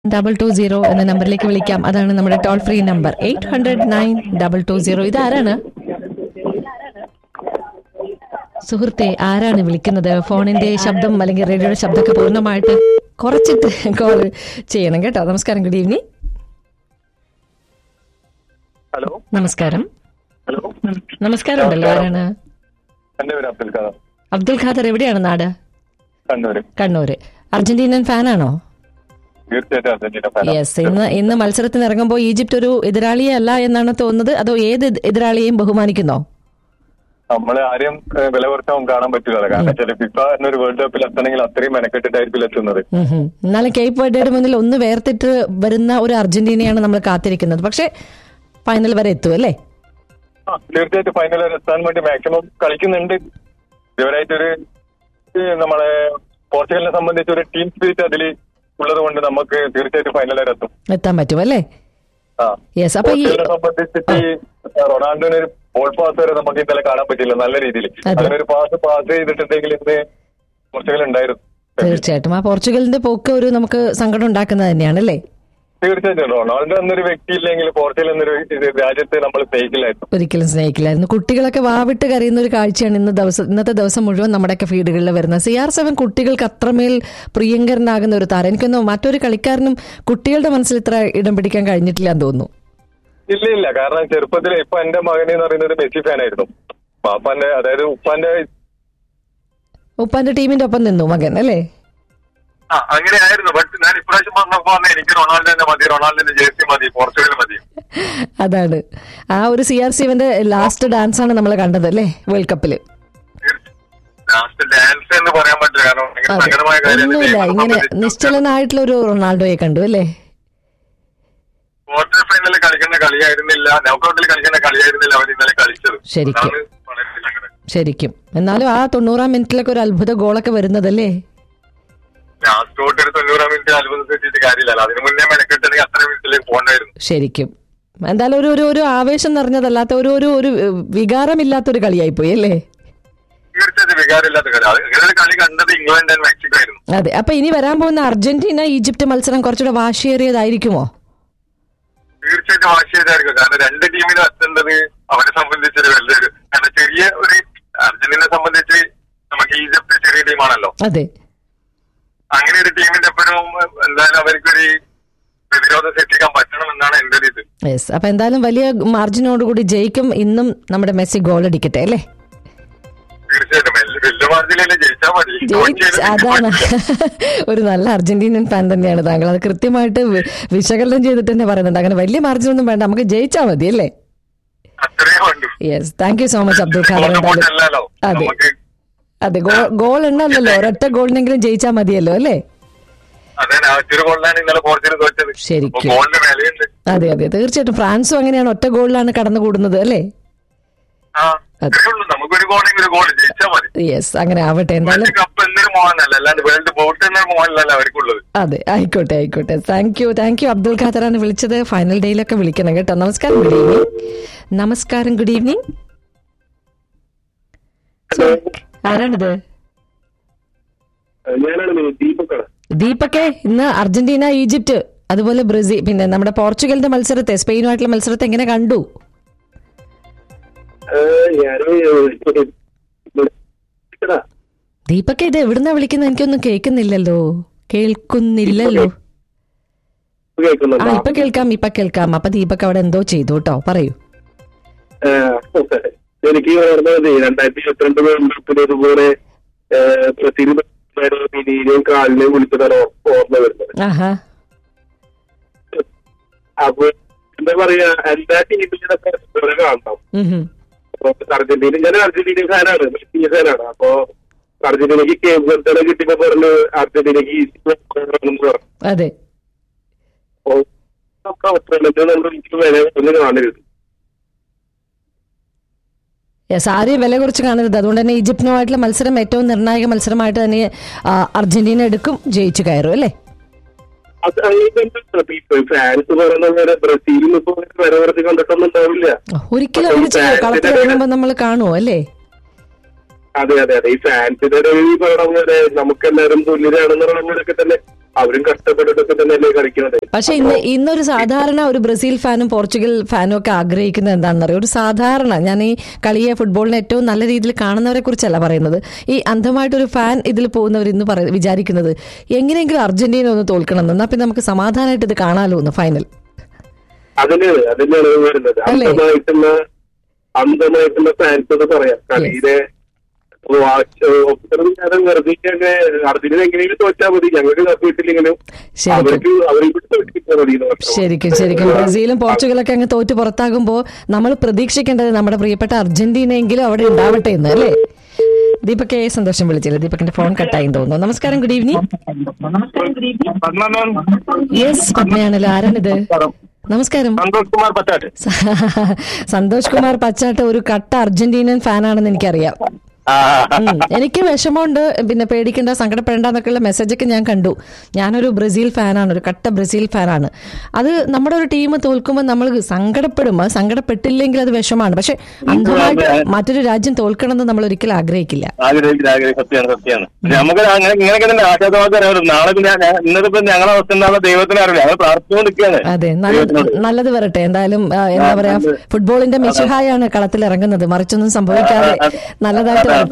Double two zero എന്ന നമ്പറിലേക്ക് വിളിക്കാം അതാണ് നമ്മുടെ toll free number eight hundred nine double two zero ഇത് ആരാണ് സുഹൃത്തെ ആരാണ് വിളിക്കുന്നത് ഫോണിന്റെ ശബ്ദം അല്ലെങ്കിൽ റേഡിയോയുടെ ശബ്ദമൊക്കെ പൂർണ്ണമായിട്ട് കുറച്ചിട്ട് കോൾ ചെയ്യണം കേട്ടോ നമസ്കാരം ഗുഡ് ഈവനിങ് ഹലോ നമസ്കാരം ഹലോ നമസ്കാരം ഉണ്ടല്ലോ ആരാണ് എന്റെ പേര് അബ്ദുൽ ഖാദർ അബ്ദുൽ ഖാദർ എവിടെയാണ് നാട് കണ്ണൂര് കണ്ണൂര് അർജന്റീനൻ ഫാനാണോ തീർച്ചയായിട്ടും അർജന്റീന ഫാനാണ് യെസ് ഇന്ന് ഇന്ന് മത്സരത്തിന് ഇറങ്ങുമ്പോൾ ഈജിപ്റ്റ് ഒരു എതിരാളിയെ അല്ല എന്നാണ് തോന്നുന്നത് അതോ ഏത് എതിരാളിയെയും ബഹുമാനിക്കുന്നോ നമ്മള് ആരെയും ഏഹ്, വില കുറച്ചാവും കാണാൻ പറ്റില്ല കാരണം വെച്ചാൽ ഫിഫ എന്നൊരു വേൾഡ് കപ്പിൽ എത്തണമെങ്കിൽ അത്രയും മെനക്കെട്ടിട്ടായിരിക്കും എത്തുന്നത് ഉം ഹും. എന്നാലും കേപ്പ് വേർഡയുടെ മുന്നിൽ ഒന്ന് വേർതിട്ട് വരുന്ന ഒരു അർജന്റീനയാണ് നമ്മൾ കാത്തിരിക്കുന്നത് പക്ഷെ ഫൈനൽ വരെ എത്തും അല്ലേ ആ, തീർച്ചയായിട്ടും ഫൈനൽ വരെ എത്താൻ വേണ്ടി മാക്സിമം കളിക്കുന്നുണ്ട് ഇവരായിട്ടൊരു ഏഹ്, നമ്മളെ പോർച്ചുഗലിനെ സംബന്ധിച്ച് ഒരു ടീം സ്പിരിറ്റ് അതിൽ ഉള്ളത് കൊണ്ട് നമുക്ക് തീർച്ചയായിട്ടും ഫൈനൽ വരെ എത്തും എത്താൻ പറ്റും അല്ലേ ആ യെസ് അപ്പൊ ഈ പോർച്ചുഗലിനെ സംബന്ധിച്ചിട്ട് ഈ റൊണാൾഡോന് ഒരു ബോൾ പാസ് വരെ നമുക്ക് ഇന്നലെ കാണാൻ പറ്റില്ല നല്ല രീതിയിൽ അതെ. അങ്ങനെ ഒരു പാസ് പാസ് ചെയ്തിട്ടുണ്ടെങ്കിൽ ഇന്ന് പോർച്ചുഗൽ ഉണ്ടായിരുന്നു തീർച്ചയായിട്ടും ആ പോർച്ചുഗലിന്റെ പോക്ക് ഒരു നമുക്ക് സങ്കടം ഉണ്ടാക്കുന്നത് തന്നെയാണ് അല്ലേ തീർച്ചയായിട്ടും റൊണാൾഡോ എന്നൊരു വ്യക്തി ഇല്ലെങ്കിൽ പോർച്ചുഗൽ എന്നൊരു ഇത് രാജ്യത്തെ നമ്മൾ സ്നേഹിക്കില്ലായിരുന്നു ഒരിക്കലും സ്നേഹിക്കില്ലായിരുന്നു കുട്ടികളൊക്കെ വാവിട്ട് കരയുന്ന ഒരു കാഴ്ചയാണ് ഇന്ന് ദിവസം ഇന്നത്തെ ദിവസം മുഴുവൻ നമ്മുടെയൊക്കെ ഫീഡുകളിൽ വരുന്നത് സി ആർ സെവൻ കുട്ടികൾക്ക് അത്രമേൽ പ്രിയങ്കരനാകുന്ന ഒരു താരം എനിക്കൊന്നും മറ്റൊരു കളിക്കാരനും കുട്ടികളുടെ മനസ്സിൽ ഇത്ര ഇടം പിടിക്കാൻ കഴിഞ്ഞിട്ടില്ല എന്ന് തോന്നുന്നു ഇല്ല ഇല്ല കാരണം ചെറുപ്പത്തിൽ ഇപ്പൊ എന്റെ മകൻ എന്ന് പറയുന്നത് മെസ്സി ഫാനായിരുന്നു പാപ്പാന്റെ അതായത് ഉപ്പാന്റെ ഉപ്പാന്റെ ടീമിന്റെ ഒപ്പം നിന്നു മകൻ അല്ലേ ആ അങ്ങനെയായിരുന്നു ബട്ട് ഞാൻ ഇപ്രാവശ്യം വന്നപ്പോ എനിക്ക് റൊണാൾഡോ തന്നെ മതി റൊണാൾഡോന്റെ ജേഴ്സി മതി പോർച്ചുഗൽ മതി അതാണ് ആ ഒരു സി ആർ സിവന്റെ ലാസ്റ്റ് ഡാൻസ് ആണ് നമ്മൾ കണ്ടത് അല്ലേ വേൾഡ് കപ്പില് ലാസ്റ്റ് ഡാൻസ് എന്ന് പറയാൻ പറ്റില്ല കാരണം ഭയങ്കര അതെ സങ്കടമായ ഒന്നുമില്ല കാര്യമാണ് ഇങ്ങനെ നിശ്ചലനായിട്ടുള്ള ഒരു റൊണാൾഡോയെ കണ്ടു അല്ലേ ക്വാർട്ടർ ഫൈനലിൽ കളിക്കുന്ന കളിയായിരുന്നില്ല നോക്കൌട്ടിൽ കളിക്കുന്ന കളിയായിരുന്നില്ല അവർ ഇന്നലെ കളിച്ചത് ശരിക്കും. അതാണ് വളരെ സങ്കടം. ശരിക്കും എന്നാലും ആ തൊണ്ണൂറാം മിനിറ്റിലൊക്കെ ഒരു അത്ഭുത ഗോളൊക്കെ വരുന്നതല്ലേ ലാസ്റ്റ് തൊട്ട് ഒരു തൊണ്ണൂറാം മിനിറ്റ് അത്ഭുതം സൃഷ്ടിച്ചിട്ട് കാര്യമില്ല അതിന് മുന്നേ മെനക്കെട്ടുണ്ടെങ്കിൽ അത്ര മിനിറ്റിലേക്ക് പോകണ്ടായിരുന്നു ശരിക്കും എന്തായാലും ഒരു ഒരു ഒരു ആവേശം നിറഞ്ഞതല്ലാത്ത ഒരു ഒരു ഒരു വികാരമില്ലാത്തൊരു കളിയായി പോയി അല്ലേ തീർച്ചയായിട്ടും വികാരമില്ലാത്ത കളി അത് ഇങ്ങനെ ഒരു കളി കണ്ടത് ഇംഗ്ലണ്ട് ആൻഡ് മെക്സിക്കോ ആയിരുന്നു അതെ അപ്പൊ ഇനി വരാൻ പോകുന്ന അർജന്റീന ഈജിപ്റ്റ് മത്സരം കുറച്ചുകൂടെ വാശിയേറിയതായിരിക്കുമോ തീർച്ചയായിട്ടും വാശിയായിരിക്കും കാരണം രണ്ട് ടീമിനും എത്തേണ്ടത് അവരെ സംബന്ധിച്ചൊരു വലിയ ഒരു കാരണം ചെറിയ ഒരു അർജന്റീനെ സംബന്ധിച്ച് നമുക്ക് ഈജിപ്ത് ചെറിയ ടീമാണല്ലോ അതെ അങ്ങനെ ഒരു ടീമിന്റെ എപ്പോഴും എന്തായാലും അവർക്കൊരു പ്രതിരോധം സൃഷ്ടിക്കാൻ പറ്റണം എന്നാണ് എന്റെ ഒരു ഇത് യെസ് അപ്പൊ എന്തായാലും വലിയ മാർജിനോടുകൂടി ജയിക്കും ഇന്നും നമ്മുടെ മെസ്സി ഗോൾ അടിക്കട്ടെ അല്ലേ തീർച്ചയായിട്ടും വലിയ വലിയ മാർജിനല്ലേ ജയിച്ചാൽ മതി ജയിച്ച് അതാണ് ഒരു നല്ല അർജന്റീനൻ ഫാൻ തന്നെയാണ് താങ്കൾ അത് കൃത്യമായിട്ട് വി- വിശകലനം ചെയ്തിട്ട് തന്നെ പറയുന്നുണ്ട് അങ്ങനെ വലിയ മാർജിൻ ഒന്നും വേണ്ട നമുക്ക് ജയിച്ചാൽ മതി അല്ലേ അത്രയും വേണ്ടു yes thank you so much Abdul Khader എന്തായാലും അല്ലല്ലോ അതെ നമുക്ക് അതെ ഗോൾ ഗോൾ എണ്ണല്ലോ ഒരൊറ്റ ഗോളിനെങ്കിലും ജയിച്ചാൽ മതിയല്ലോ അല്ലേ അതെ ഒരു ഗോളിലാണ് ഇന്നലെ പോർച്ചുഗൽ തോറ്റത് ശരിക്കും. അപ്പൊ ഗോളിന് വിലയുണ്ട് അതെ അതെ തീർച്ചയായിട്ടും ഫ്രാൻസും അങ്ങനെയാണ് ഒറ്റ ഗോളിലാണ് കടന്നുകൂടുന്നത് അല്ലേ ആ അത്രേ ഉള്ളൂ നമുക്കൊരു ഗോളെങ്കിൽ ഒരു ഗോൾ ജയിച്ചാൽ മതി യെസ് അങ്ങനെ ആവട്ടെ എന്തായാലും വേൾഡ് കപ്പ് എന്നൊരു മോഹനല്ല അല്ലാണ്ട് വേൾഡ് ബോട്ട് എന്നൊരു മോഹനല്ല അവർക്കുള്ളത് അതെ ആയിക്കോട്ടെ ആയിക്കോട്ടെ thank you thank you Abdul ഖാദറാണ് വിളിച്ചത് ഫൈനൽ ഡേയിലൊക്കെ വിളിക്കണം കേട്ടോ നമസ്കാരം ഗുഡ് ഈവനിങ് നമസ്കാരം ഗുഡ് ഈവനിങ് ആരാണിത് ഞാനാണ് ദീപക്കാണ് ദീപക്കെ ഇന്ന് അർജന്റീന ഈജിപ്റ്റ് അതുപോലെ ബ്രസീൽ പിന്നെ നമ്മുടെ പോർച്ചുഗലിന്റെ മത്സരത്തെ സ്പെയിനുമായിട്ടുള്ള മത്സരത്തെ എങ്ങനെ കണ്ടു ദീപക്കെ ഇത് എവിടുന്നാ വിളിക്കുന്നത് എനിക്കൊന്നും കേൾക്കുന്നില്ലല്ലോ കേൾക്കുന്നില്ലല്ലോ ആ ഇപ്പൊ കേൾക്കാം ഇപ്പൊ കേൾക്കാം അപ്പൊ ദീപക് അവിടെ എന്തോ ചെയ്തു കേട്ടോ പറയൂ എനിക്ക് ഓർമ്മത് രണ്ടായിരത്തി ഇരുപത്തിരണ്ട് വേൾഡ് കപ്പിൽ ഇതുപോലെ ബ്രസീൽ മിനിയും കാലിനെയും വിളിച്ചതാണ് ഓർ- ഓർമ്മ വരുന്നത് ആഹാ അപ്പൊ എന്താ പറയാ എല്ലാ ടീമിനൊക്കെ ഇതുവരെ കാണണം ഉം ഹും. അപ്പൊ അർജന്റീന ഞാൻ അർജന്റീന ഫാനാണ് മെസ്സി ഫാനാണ് അപ്പൊ അർജന്റീനക്ക് കേബ് വെർത്തനെ കിട്ടിയപ്പോ പറഞ്ഞു അർജന്റീനക്ക് ഈസി പറഞ്ഞു അതെ അപ്പൊ ഒക്കെ അവസരത്തിൽ നമ്മൾ ഒരിക്കലും വില ഒന്ന് കാണരുത് യെസ് ആരെയും വില കുറിച്ച് കാണരുത് അതുകൊണ്ട് തന്നെ ഈജിപ്തിനുമായിട്ടുള്ള മത്സരം ഏറ്റവും നിർണായക മത്സരമായിട്ട് തന്നെ ആ, അർജന്റീന എടുക്കും ജയിച്ചു കയറും അല്ലേ അത് അങ്ങനെ ഇപ്പൊ ഫാൻസ് പറയുന്ന പോലെ ബ്രസീലിൽ ഇപ്പൊ വില കുറച്ച് കണ്ടിട്ടൊന്നും ഉണ്ടാവില്ല ഒരിക്കലും അങ്ങനെ ചെയ്യോ കളത്തിൽ ഇറങ്ങുമ്പോൾ നമ്മൾ കാണുമോ അല്ലേ അതെ അതെ അതെ ഈ ഫാൻസിന്റെ ഒരു ഈ പറയണ പോലെ നമുക്ക് എല്ലാവരും തുല്യരാണെന്നുള്ളതൊക്കെ തന്നെ അവരും കഷ്ടപ്പെട്ടിട്ടൊക്കെ തന്നെയല്ലേ കളിക്കുന്നത് പക്ഷെ ഇന്ന് ഇന്നൊരു സാധാരണ ഒരു ബ്രസീൽ ഫാനും പോർച്ചുഗൽ ഫാനും ഒക്കെ ആഗ്രഹിക്കുന്നത് എന്താണെന്ന് അറിയാം ഒരു സാധാരണ ഞാൻ ഈ കളിയെ ഫുട്ബോളിനെ ഏറ്റവും നല്ല രീതിയിൽ കാണുന്നവരെ കുറിച്ചല്ല പറയുന്നത് ഈ അന്ധമായിട്ടൊരു ഫാൻ ഇതിൽ പോകുന്നവർ ഇന്ന് പറ വിചാരിക്കുന്നത് എങ്ങനെയെങ്കിലും അർജന്റീന ഒന്ന് തോൽക്കണം എന്ന് എന്നാ പിന്നെ നമുക്ക് സമാധാനമായിട്ട് ഇത് കാണാലോ ഒന്ന് ഫൈനൽ അതിനാണ് അതിനാണ് വരുന്നത് അല്ലേ? അന്ധമായിട്ടുള്ള അന്ധമായിട്ടുള്ള ഫാൻസ് എന്ന് പറയാം കളിയിലെ ഒബ്സർവ് ചെയ്യാതെ വെറുതെ ഒക്കെ അർജന്റീന എങ്ങനെയെങ്കിലും തോറ്റാൽ മതി ഞങ്ങൾക്ക് കപ്പ് കിട്ടില്ലെങ്കിലും ശരിക്കും അവർക്ക് അവരെ ഇവിടെ തോൽപ്പിച്ചാൽ മതി എന്ന് പറഞ്ഞു. ശരിക്കും ശരിക്കും ബ്രസീലും പോർച്ചുഗലൊക്കെ അങ്ങ് തോറ്റ് പുറത്താകുമ്പോൾ നമ്മൾ പ്രതീക്ഷിക്കേണ്ടത് നമ്മുടെ പ്രിയപ്പെട്ട അർജന്റീനയെങ്കിലും അവിടെ ഉണ്ടാവട്ടെ എന്ന് അല്ലേ ദീപക്കെ സന്തോഷം വിളിച്ചില്ല ദീപകിന്റെ ഫോൺ കട്ടായി തോന്നുന്നു നമസ്കാരം ഗുഡ് ഈവനിങ് യെസ് പത്മയാണല്ലോ ആരാണിത് നമസ്കാരം സന്തോഷ് കുമാർ പറ്റാട്ട് സന്തോഷ് കുമാർ പച്ചാട്ട് ഒരു കട്ട അർജന്റീനൻ ഫാനാണെന്ന് എനിക്കറിയാം ഉം. എനിക്ക് വിഷമമുണ്ട് പിന്നെ പേടിക്കേണ്ട സങ്കടപ്പെടേണ്ട എന്നൊക്കെയുള്ള മെസ്സേജൊക്കെ ഞാൻ കണ്ടു ഞാനൊരു ബ്രസീൽ ഫാനാണ് ഒരു കട്ട ബ്രസീൽ ഫാനാണ് അത് നമ്മുടെ ഒരു ടീം തോൽക്കുമ്പോൾ നമ്മൾ സങ്കടപ്പെടും അത് സങ്കടപ്പെട്ടില്ലെങ്കിൽ അത് വിഷമാണ് പക്ഷെ അന്ധമായിട്ട് മറ്റൊരു രാജ്യം തോൽക്കണമെന്ന് നമ്മൾ ഒരിക്കലും ആഗ്രഹിക്കില്ല ആഗ്രഹിക്കില്ല ആഗ്രഹം സത്യമാണ് സത്യമാണ് നമുക്ക് അങ്ങനെ ഇങ്ങനെയൊക്കെ തന്നെ ആശാദമാക്കി അറിയാം നാളെ പിന്നെ ഞാൻ- ഇന്നത്തെ ഇപ്പൊ ഞങ്ങളെ അവസ്ഥ എന്താണെന്ന് ദൈവത്തിന് അറിയില്ല ഞങ്ങൾ പ്രാർത്ഥിച്ചുകൊണ്ട് നിൽക്കുകയാണ് അതെ നല്ല നല്ലത് വരട്ടെ എന്തായാലും ആ, എന്താ പറയാ ഫുട്ബോളിന്റെ മെച്ചുഹായാണ് കളത്തിൽ ഇറങ്ങുന്നത് മറിച്ചൊന്നും സംഭവിക്കാതെ നല്ലതായിട്ട് വരട്ടെ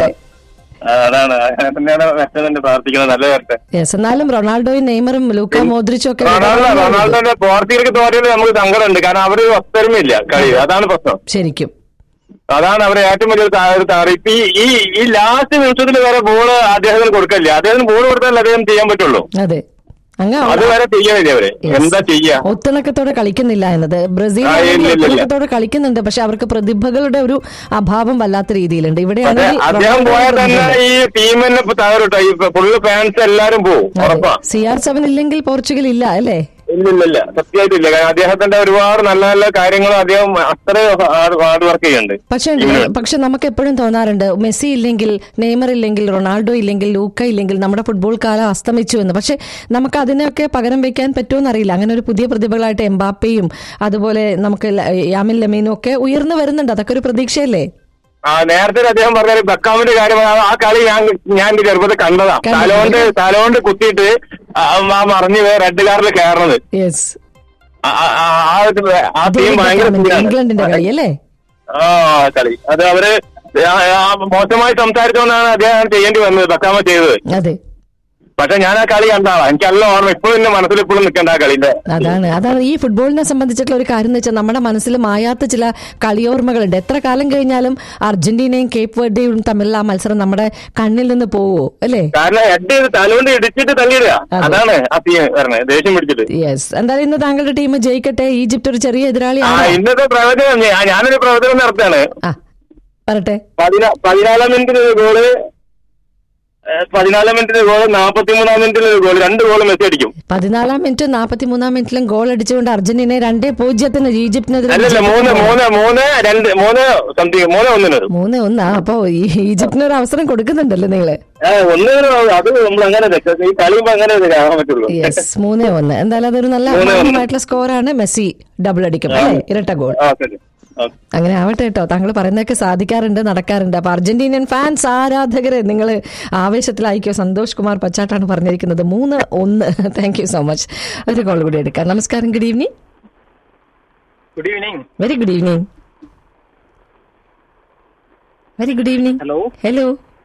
ആ, അതാണ് അങ്ങനെ തന്നെയാണ് വെച്ചത് തന്നെ പ്രാർത്ഥിക്കുന്നത് നല്ല വരട്ടെ യെസ് എന്നാലും റൊണാൾഡോയും നെയ്മറും ലൂക്ക മോദ്രിച്ചും ഒക്കെ റൊണാൾഡോ റൊണാൾഡോന്റെ പോർച്ചുഗൽക്ക് തോറ്റിയത് നമുക്ക് സങ്കടമുണ്ട് കാരണം അവര് ഒത്തൊരുമയില്ല കളി അതാണ് പ്രശ്നം ശരിക്കും അതാണ് അവരെ ഏറ്റവും വലിയൊരു താ- ഒരു താറ് ഇപ്പൊ ഈ ഈ- ഈ ലാസ്റ്റ് നിമിഷത്തിൽ വരെ ബോള് അദ്ദേഹത്തിന് കൊടുക്കല്ലേ അദ്ദേഹത്തിന് ബോൾ കൊടുത്താലേ അദ്ദേഹം ചെയ്യാൻ പറ്റുള്ളൂ അതെ അങ്ങ് അത് വരെ ചെയ്യണില്ല അവര് Yes. എന്താ ചെയ്യാ ഒത്തിണക്കത്തോടെ കളിക്കുന്നില്ല എന്നത് ബ്രസീൽ ആ, ഇല്ല, ഇല്ല, ഇല്ല. ഒത്തിണക്കത്തോടെ കളിക്കുന്നുണ്ട് പക്ഷെ അവർക്ക് പ്രതിഭകളുടെ ഒരു അഭാവം വല്ലാത്ത രീതിയിലുണ്ട് അതെ ഇവിടെയാണെങ്കിൽ അദ്ദേഹം പോയാൽ തന്നെ ഈ ടീം തന്നെ ഇപ്പൊ തകരട്ടോ ഈ ഫുള്ള് ഫാൻസ് എല്ലാരും പോവും ഉറപ്പാ സി ആർ സെവൻ ഇല്ലെങ്കിൽ പോർച്ചുഗൽ ഇല്ല അല്ലേ ഇല്ലില്ല സത്യമായിട്ടില്ല കാരണം അദ്ദേഹത്തിന്റെ ഒരുപാട് നല്ല നല്ല കാര്യങ്ങളും അദ്ദേഹം അത്ര ഹാർഡ് വർക്ക് ചെയ്യുന്നുണ്ട് പക്ഷെ പക്ഷെ നമുക്ക് എപ്പോഴും തോന്നാറുണ്ട് മെസ്സി ഇല്ലെങ്കിൽ നെയ്മർ ഇല്ലെങ്കിൽ റൊണാൾഡോ ഇല്ലെങ്കിൽ ലൂക്ക ഇല്ലെങ്കിൽ നമ്മുടെ ഫുട്ബോൾ കാലം അസ്തമിച്ചു എന്ന് പക്ഷെ നമുക്ക് അതിനൊക്കെ പകരം വെക്കാൻ പറ്റുമെന്ന് അറിയില്ല അങ്ങനെ ഒരു പുതിയ പ്രതിഭകളായിട്ട് എംബാപ്പയും അതുപോലെ നമുക്ക് ല- യാമിൻ ലമീനും ഒക്കെ ഉയർന്നു വരുന്നുണ്ട് അതൊക്കെ ഒരു പ്രതീക്ഷയല്ലേ ആ നേരത്തെ അദ്ദേഹം പറഞ്ഞ ബക്കാമിന്റെ കാര്യം ആ- ആ കളി ഞാൻ ഞാൻ എന്റെ ചെറുപ്പത്തിൽ കണ്ടതാ കണ്ടു. തലോണ്ട് തലോണ്ട് കുത്തിയിട്ട് ആ ആ മറിഞ്ഞ് റെഡ് കാറിൽ കയറണത് യെസ് ആ- ആ- ആ- ആ ഒരു- ആ ടീം ഭയങ്കര സുഖമാണ്. ഇംഗ്ലണ്ടിന്റെ കളി അല്ലേ ആ കളി അത് അവര് ആ- ആ മോശമായി സംസാരിച്ചുകൊണ്ടാണ് അദ്ദേഹം ചെയ്യേണ്ടി വന്നത് ബക്കാമ ചെയ്തത് അതെ പക്ഷെ ഞാൻ ആ കളി കണ്ടാളാ എനിക്ക് നല്ല ഓർമ്മ ഇപ്പോഴും എന്റെ മനസ്സിൽ ഇപ്പോഴും നിൽക്കണ്ട ആ കളിന്റെ അതാണ് അതാണ് ഈ ഫുട്ബോളിനെ സംബന്ധിച്ചിട്ടുള്ള ഒരു കാര്യം എന്ന് വെച്ചാൽ നമ്മുടെ മനസ്സിൽ മായാത്ത ചില കളിയോർമ്മകളുണ്ട് എത്ര കാലം കഴിഞ്ഞാലും അർജന്റീനയും കേപ്പ് വെർഡിയും തമ്മിലുള്ള ആ മത്സരം നമ്മുടെ കണ്ണിൽ നിന്ന് പോവോ അല്ലേ കാരണം ഹെഡ് ചെയ്ത് തലോണ്ട് ഇടിച്ചിട്ട് തള്ളിയിടുക അതെ. അതാണ് ആ ടീം വരണേ ദേഷ്യം പിടിച്ചിട്ട് യെസ് എന്തായാലും ഇന്ന് താങ്കളുടെ ടീം ജയിക്കട്ടെ ഈജിപ്ത് ഒരു ചെറിയ ആ എതിരാളിയാണ് ഇന്നത്തെ പ്രവചനം ഞാ- ഞാനൊരു പ്രവചനം നടത്താണ് ആ പറട്ടെ പതിനാ പതിനാലാം മിനിറ്റിൽ ഒരു ഗോള് ഏ, പതിനാലാം മിനിറ്റിൽ ഒരു ഗോള് നാപ്പത്തിമൂന്നാം മിനിറ്റിൽ ഒരു ഗോള് രണ്ട് ഗോള് മെസ്സി അടിക്കും പതിനാലാം മിനിറ്റ് നാൽപ്പത്തിമൂന്നാം മിനിറ്റിലും ഗോൾ അടിച്ചുകൊണ്ട് അർജന്റീന രണ്ടേ പൂജ്യത്തിന് ഈജിപ്തിനെതിരെ അല്ലല്ല മൂന്ന് മൂന്ന് മൂന്ന് രണ്ട് മൂന്ന് സംതിങ് മൂന്ന് ഒന്നിന് മൂന്ന് ഒന്നാ അപ്പൊ ഈ ഈജിപ്തിന് ഒരു അവസരം കൊടുക്കുന്നുണ്ടല്ലോ നിങ്ങള് ഏ, ഒന്നിന് അത് നമ്മൾ അങ്ങനെ വെക്ക- ഈ കളിയുമ്പോ അങ്ങനെ ഇത് കാണാൻ പറ്റുള്ളൂ യെസ് മൂന്നേ ഒന്ന് എന്തായാലും അതൊരു നല്ല മൂന്നേ ഒന്ന്. അഭിമാനമായിട്ടുള്ള സ്കോറാണ് മെസ്സി ഡബിൾ അടിക്കും അല്ലേ ഇരട്ട ഗോൾ ആ ശരി ആ. അങ്ങനെ ആവട്ടെ കേട്ടോ താങ്കൾ പറയുന്നതൊക്കെ സാധിക്കാറുണ്ട് നടക്കാറുണ്ട് അപ്പൊ അർജന്റീനിയൻ ഫാൻസ് ആരാധകരെ നിങ്ങൾ ആവേശത്തിലായിക്കോ സന്തോഷ് കുമാർ പച്ചാട്ടാണ് പറഞ്ഞിരിക്കുന്നത് മൂന്ന് ഒന്ന് താങ്ക് യു സോ മച്ച് ഒരു കോൾ കൂടി എടുക്കാം നമസ്കാരം good evening good evening very good evening very good evening hello hello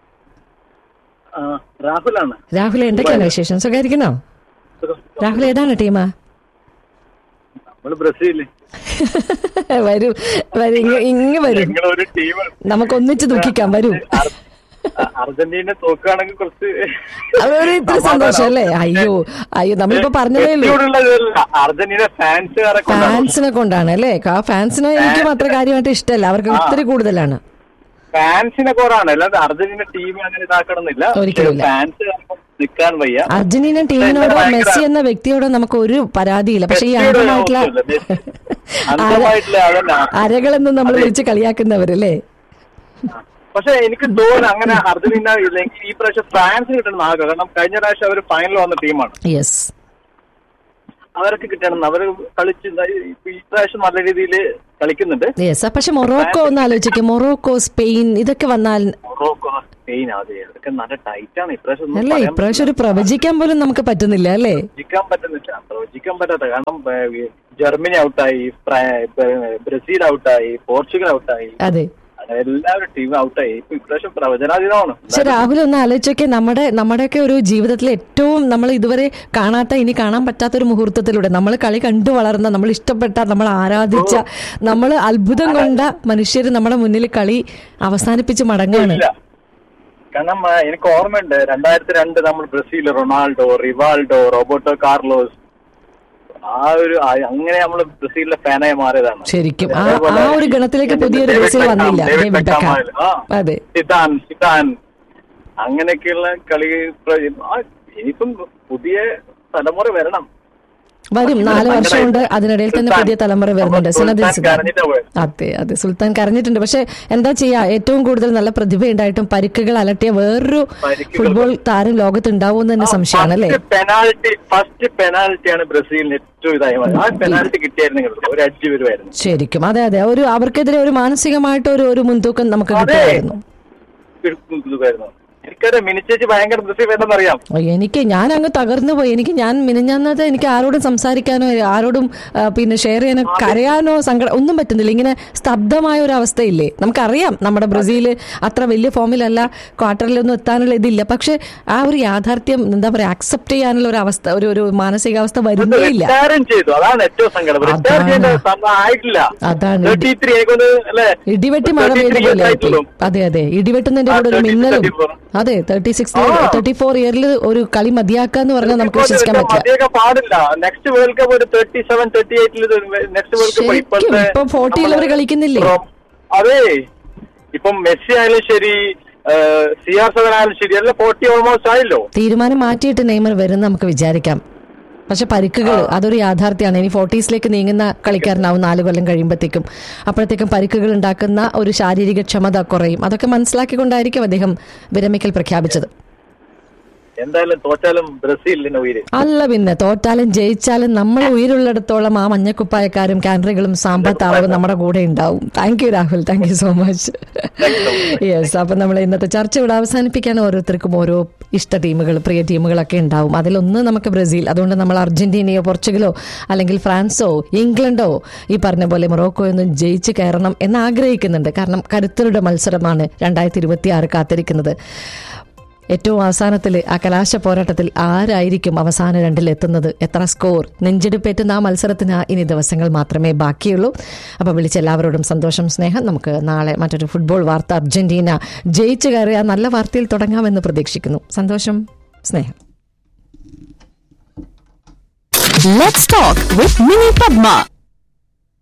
രാഹുലാണ് രാഹുൽ എന്തൊക്കെയാണ് വിശേഷം സുഖായിരിക്കുന്നോ രാഹുൽ ഏതാണ് ടീമാ നമ്മള് ബ്രസീല് വരൂ വരൂ ഇങ്ങ് ഇങ്ങ് വരൂ നിങ്ങളൊരു ടീം നമുക്ക് ഒന്നിച്ച് ദുഃഖിക്കാം വരൂ അർജന്റീന തോക്കുകയാണെങ്കിൽ കുറച്ച് അതൊരു ഇത്ര സന്തോഷം അല്ലേ അയ്യോ അയ്യോ നമ്മളിപ്പോ പറഞ്ഞതേ ഉള്ളൂ വ്യക്തിയോടുള്ള ഇതല്ല. അർജന്റീന ഫാൻസുകാരെ കൊണ്ടാണ് ഫാൻസിനെ കൊണ്ടാണ് അല്ലേ ആ ഫാൻസിനെ എനിക്കും അത്ര കാര്യമായിട്ട് ഇഷ്ടമല്ല അവർക്ക് ഒത്തിരി കൂടുതലാണ് ഫാൻസിനെ കൊണ്ടാണ് അല്ലാതെ അർജന്റീന ടീം അങ്ങനെ ഇതാക്കണമെന്നില്ല ഒരിക്കലുമില്ല. ഫാൻസ് നിൽക്കാൻ വയ്യ അർജന്റീന ടീമിനോടോ ഭയങ്കര- മെസ്സി എന്ന വ്യക്തിയോടോ നമുക്ക് ഒരു പരാതിയില്ല പക്ഷെ ഈ മെസ്സിയോട് അന്ധമായിട്ടുള്ള ഒന്നുമില്ല. അന്ധമായിട്ടുള്ള അതല്ല അരകളെന്ന് നമ്മൾ വിളിച്ച് കളിയാക്കുന്നവരല്ലേ പക്ഷെ എനിക്ക് തോന്നുന്നു അങ്ങനെ അർജന്റീന ഇല്ലെങ്കിൽ ഈ പ്രാവശ്യം ഫ്രാൻസ് കിട്ടണം ആകെ കാരണം കഴിഞ്ഞ പ്രാവശ്യം അവർ ഫൈനൽ വന്ന ടീമാണ് യെസ് അവർക്ക് കിട്ടണം അവർ കളിച്ച് ഇതാ- ഇപ്പൊ ഈ പ്രാവശ്യം നല്ല രീതിയിൽ കളിക്കുന്നുണ്ട് യെസ് പക്ഷെ മൊറോക്കോ ഒന്ന് ആലോചിക്കുക മൊറോക്കോ സ്പെയിൻ ഇതൊക്കെ വന്നാൽ മൊറോക്കോ സ്പെയിൻ അതെ അതൊക്കെ നല്ല ടൈറ്റ് ആണ് ഇപ്രാവശ്യം ഒന്നും അല്ലേ പറയാൻ ഇപ്രാവശ്യം ഒരു പ്രവചിക്കാൻ പോലും നമുക്ക് പറ്റുന്നില്ല അല്ലേ പ്രവചിക്കാൻ പറ്റുന്നില്ല പ്രവചിക്കാൻ പറ്റാത്ത കാരണം ഏ, ജർമ്മനി ഔട്ടായി ഫ്രാ- ബ- ബ്രസീൽ ഔട്ടായി പോർച്ചുഗൽ ഔട്ടായി അതെ അങ്ങനെ എല്ലാവരും ടീം ഔട്ടായി ഇപ്പൊ ഇപ്രാവശ്യം പ്രവചനാതീതമാണ് പക്ഷെ രാഹുൽ ഒന്ന് ആലോചിച്ചൊക്കെ നമ്മുടെ നമ്മുടെയൊക്കെ ഒരു ജീവിതത്തിലെ ഏറ്റവും നമ്മൾ ഇതുവരെ കാണാത്ത ഇനി കാണാൻ പറ്റാത്ത ഒരു മുഹൂർത്തത്തിലൂടെ നമ്മൾ കളി കണ്ടു വളർന്ന നമ്മൾ ഇഷ്ടപ്പെട്ട നമ്മൾ ആരാധിച്ച നമ്മൾ അത്ഭുതം കൊണ്ട മനുഷ്യർ നമ്മുടെ മുന്നിൽ കളി അവസാനിപ്പിച്ച് മടങ്ങാണ് ഇല്ല കാരണം ആ, എനിക്ക് ഓർമ്മയുണ്ട് രണ്ടായിരത്തി രണ്ട് നമ്മൾ Brazil Ronaldo Rivaldo Roberto Carlos ആ ഒരു ആ- അങ്ങനെ നമ്മൾ ബ്രസീലിലെ ഫാനായി മാറിയതാണ് ശരിക്കും ആ അതേപോലെ ആ ഒരു ഗണത്തിലേക്ക് പുതിയൊരു ഡേവിഡ് ബ്രസീൽ ബെക്കാം, വന്നില്ല ഡേവിഡ് ഡേവിഡ് ബെക്കാം ബെക്കാം. ആയാലും, ആ. അതെ സിദാൻ സിദാൻ അങ്ങനെയൊക്കെയുള്ള കളി പ്ര- ആ, ഇനിയിപ്പം പുതിയ തലമുറ വരണം വരും നാല് വർഷമുണ്ട് അതിനിടയിൽ തന്നെ പുതിയ തലമുറ വരുന്നുണ്ട് സിനദിൻ സുൽത്താൻ സിദാൻ കരഞ്ഞിട്ടാ പോയത്. അതെ അതെ സുൽത്താൻ കരഞ്ഞിട്ടുണ്ട് പക്ഷെ എന്താ ചെയ്യാ ഏറ്റവും കൂടുതൽ നല്ല പ്രതിഭയുണ്ടായിട്ടും പരിക്കുകൾ അലട്ടിയ വേറൊരു പരിക്കുകൾ. ഫുട്ബോൾ താരം ലോകത്ത് ഉണ്ടാവുമെന്ന് തന്നെ സംശയമാണ് അല്ലേ ഫസ്റ്റ് പെനാൽറ്റി ഫസ്റ്റ് പെനാൽറ്റിയാണ് ബ്രസീലിന് ഏറ്റവും ഇതായി മാറിയത്. ആ പെനാൽറ്റി കിട്ടിയായിരുന്നെങ്കിൽ ഒരു അഞ്ച് വരുമായിരുന്നു ശരിക്കും അതെ അതെ ഒരു അവർക്കെതിരെ ഒരു മാനസികമായിട്ട് ഒരു ഒരു മുൻതൂക്കം നമുക്ക് അതെ. കിട്ടുമായിരുന്നു ഇതായിരുന്നു എനിക്കറിയാം മിനിച്ചേച്ചി ഭയങ്കര ബ്രസീൽ വേണ്ടെന്നറിയാം ഓ, എനിക്ക് ഞാൻ അങ്ങ് തകർന്നു പോയി എനിക്ക് ഞാൻ മിനിഞ്ഞാന്നത് എനിക്ക് ആരോടും സംസാരിക്കാനോ ആരോടും ആ, പിന്നെ ഷെയർ ചെയ്യാനോ കരയാനോ സങ്കടം ഒന്നും പറ്റുന്നില്ല ഇങ്ങനെ സ്തബ്ധമായ ഒരു അവസ്ഥയില്ലേ നമുക്കറിയാം നമ്മുടെ ബ്രസീൽ അത്ര വലിയ ഫോമിലല്ല ക്വാർട്ടറിലൊന്നും എത്താനുള്ള ഇതില്ല പക്ഷെ ആ ഒരു യാഥാർത്ഥ്യം എന്താ പറയാ അക്സെപ്റ്റ് ചെയ്യാനുള്ള ഒരു അവസ്ഥ ഒരു ഒരു മാനസികാവസ്ഥ വരുന്നേ ഇല്ല റിട്ടയറും ചെയ്തു അതാണ് ഏറ്റവും സങ്കടം റിട്ടയർ അതാണ്. ചെയ്യേണ്ട സമയം ആയിട്ടില്ല അതാണ്. തേർട്ടി ത്രീ എനിക്കൊന്ന് അല്ലേ ഇടിവെട്ടി മഴ 33 പെയ്ത years പോലെ ആയിട്ടുള്ളൂ. അതെ അതെ ഇടിവെട്ടുന്നതിന്റെ ആ, കൂടെ ഒരു 36, മിന്നലും 34. അതെ തേർട്ടി സിക്സ് ആ. തേർട്ടി ഫോർ ഇയറിൽ ഒരു കളി മതിയാക്കാന്ന് പറഞ്ഞാൽ നമുക്ക് വിശ്വസിക്കാൻ പറ്റില്ല മതിയൊക്കെ പാടില്ല നെക്സ്റ്റ് വേൾഡ് കപ്പ് ഒരു തേർട്ടി സെവൻ തേർട്ടി എയ്റ്റിൽ നെക്സ്റ്റ് വേൾഡ് കപ്പ് ശരിക്കും ഇപ്പൊ 40 ൽ അവര് കളിക്കുന്നില്ലേ? അതെ ഇപ്പം മെസ്സി ആയാലും ശരി സി ആർ സെവൻ ആയാലും ശരി എല്ലാം ഫോർട്ടി ഓൾമോസ്റ്റ് ആയല്ലോ തീരുമാനം മാറ്റിയിട്ട് നെയ്മർ വരും നമുക്ക് വിചാരിക്കാം പക്ഷെ പരിക്കുകൾ അതൊരു യാഥാർത്ഥ്യമാണ് ഇനി ഫോർട്ടീസിലേക്ക് നീങ്ങുന്ന കളിക്കാരനാവും നാല് കൊല്ലം കഴിയുമ്പോഴത്തേക്കും അപ്പോഴത്തേക്കും പരിക്കുകൾ ഉണ്ടാക്കുന്ന ഒരു ശാരീരിക ക്ഷമത കുറയും അതൊക്കെ മനസ്സിലാക്കിക്കൊണ്ടായിരിക്കും അദ്ദേഹം വിരമിക്കൽ പ്രഖ്യാപിച്ചത് എന്തായാലും തോറ്റാലും ബ്രസീലിന് ഉയര് അല്ല പിന്നെ തോറ്റാലും ജയിച്ചാലും നമ്മൾ ഉயிருള്ളിടത്തോളം ആ മഞ്ഞക്കുപ്പായക്കാരും കാനറികളും സാമ്പത്താളവും നമ്മുടെ കൂടെ ഉണ്ടാവും thank you Rahul thank you so much yes അപ്പൊ നമ്മൾ ഇന്നത്തെ ചർച്ച ഇവിടെ അവസാനിപ്പിക്കാൻ ഓരോരുത്തർക്കും ഓരോ ഇഷ്ട ടീമുകൾ പ്രിയ ടീമുകളൊക്കെ ഉണ്ടാവും അതിലൊന്ന് നമുക്ക് ബ്രസീൽ അതുകൊണ്ട് നമ്മൾ അർജന്റീനയോ പോർച്ചുഗലോ അല്ലെങ്കിൽ ഫ്രാൻസോ ഇംഗ്ലണ്ടോ ഈ പറഞ്ഞ പോലെ മൊറോക്കോ ഒന്നും ജയിച്ച് കയറണം എന്ന് ആഗ്രഹിക്കുന്നുണ്ട് കാരണം കരുത്തരുടെ മത്സരമാണ് രണ്ടായിരത്തി ഇരുപത്തി ആറ് കാത്തിരിക്കുന്നത് ഏറ്റവും അവസാനത്തിൽ ആ കലാശ പോരാട്ടത്തിൽ ആരായിരിക്കും അവസാന രണ്ടിൽ എത്തുന്നത് എത്ര സ്കോർ നെഞ്ചെടുപ്പേറ്റുന്ന ആ മത്സരത്തിന് ഇനി ദിവസങ്ങൾ മാത്രമേ ബാക്കിയുള്ളൂ അപ്പോൾ വിളിച്ച എല്ലാവരോടും സന്തോഷം സ്നേഹം നമുക്ക് നാളെ മറ്റൊരു ഫുട്ബോൾ വാർത്ത അർജന്റീന ജയിച്ചു കയറിയ ആ നല്ല വാർത്തയിൽ തുടങ്ങാമെന്ന് പ്രതീക്ഷിക്കുന്നു സന്തോഷം സ്നേഹം Let's talk with Mini Padma.